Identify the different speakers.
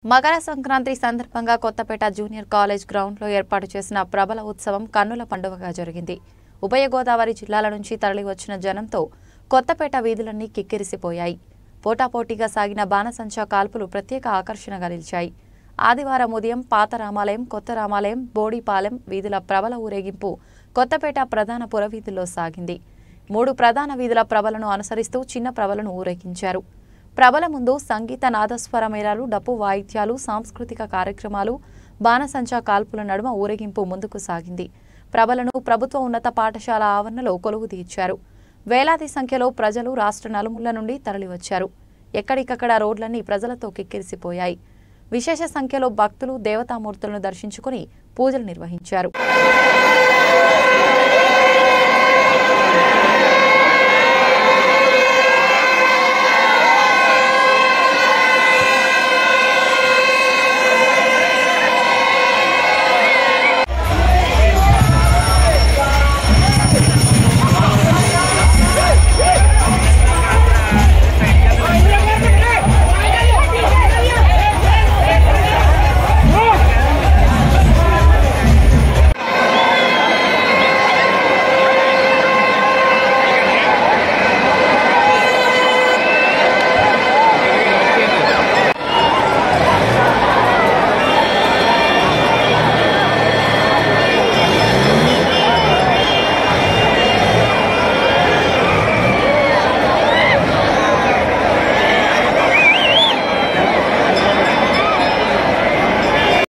Speaker 1: మకర సంక్రాంతి సందర్భంగా Kothapeta junior college గ్రౌండ్లో ఏర్పాటు చేసిన ప్రబల ఉత్సవం కన్నుల పండుగగా జరిగింది ఉభయ గోదావరి జిల్లాల నుంచి తరలివచ్చిన జనంతో కొత్తపేట వీధులన్నీ కిక్కిరిసిపోయాయి పోటాపోటీగా సాగిన బాణసంచా కాల్పులు ప్రత్యేక ఆకర్షణగా నిలిచాయి ఆదివారం ఉదయం పాత రామాలయం కొత్త రామాలయం బోడిపాలెం వీధుల ప్రబల ఊరేగింపు కొత్తపేట ప్రధాన పురవీధుల్లో సాగింది మూడు ప్రధాన వీధుల ప్రభలను అనుసరిస్తూ చిన్న ప్రభలను ఊరేగించారు ప్రభల ముందు సంగీత నాదస్వర మేళాలు డప్పు వాయిద్యాలు సాంస్కృతిక కార్యక్రమాలు బాణసంచా కాల్పుల నడుమ ఊరేగింపు ముందుకు సాగింది ప్రభలను ప్రభుత్వ ఉన్నత పాఠశాల ఆవరణలో కొలువు తీర్చారు వేలాది సంఖ్యలో ప్రజలు రాష్ట్ర నలుమూల నుండి తరలివచ్చారు ఎక్కడికక్కడ రోడ్లన్నీ ప్రజలతో కిక్కిరిసిపోయాయి విశేష సంఖ్యలో భక్తులు దేవతామూర్తులను దర్శించుకుని పూజలు నిర్వహించారు